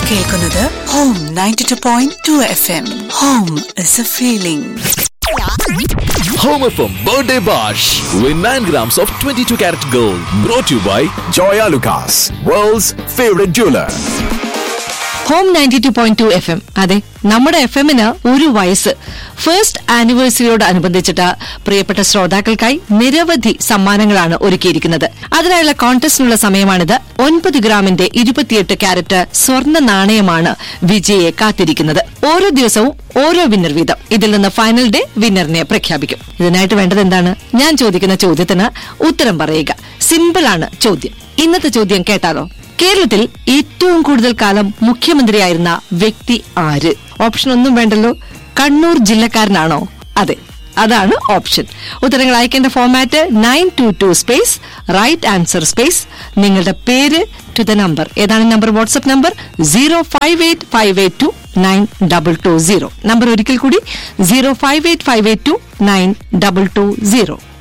കേൾക്കുന്നത് home ninety two point two F M home is a feeling Home FM Birthday Bash. Win 9 grams of 22 karat gold. Brought to you by Joya Lucas, world's favorite jeweler. Home ninety two point two F M അതെ നമ്മുടെ F എമ്മിന് ഒരു വയസ്സ് first ആനിവേഴ്സറിയോട് അനുബന്ധിച്ചിട്ട് പ്രിയപ്പെട്ട ശ്രോതാക്കൾക്കായി നിരവധി സമ്മാനങ്ങളാണ് ഒരുക്കിയിരിക്കുന്നത് അതിനായുള്ള കോൺടെസ്റ്റിനുള്ള സമയമാണിത് ഒൻപത് ഗ്രാമിന്റെ ഇരുപത്തിയെട്ട് ക്യാരറ്റ് സ്വർണ്ണ നാണയമാണ് വിജയെ കാത്തിരിക്കുന്നത് ഓരോ ദിവസവും ഓരോ വിന്നർ വീതം ഇതിൽ നിന്ന് ഫൈനൽ ഡേ വിന്നറിനെ പ്രഖ്യാപിക്കും ഇതിനായിട്ട് വേണ്ടത് എന്താണ് ഞാൻ ചോദിക്കുന്ന ചോദ്യത്തിന് ഉത്തരം പറയുക സിമ്പിൾ ആണ് ചോദ്യം ഇന്നത്തെ ചോദ്യം കേട്ടാലോ കേരളത്തിൽ ഏറ്റവും കൂടുതൽ കാലം മുഖ്യമന്ത്രിയായിരുന്ന വ്യക്തി ആര് ഓപ്ഷൻ ഒന്നും വേണ്ടല്ലോ കണ്ണൂർ ജില്ലക്കാരനാണോ അതെ അതാണ് ഓപ്ഷൻ ഉത്തരങ്ങൾ അയക്കേണ്ട format nine two two space right answer space നിങ്ങളുടെ പേര് ടു ദ നമ്പർ ഏതാണ് number WhatsApp number zero five eight five eight two nine double two zero number ഒരിക്കൽ കൂടി zero five eight five eight two nine double two zero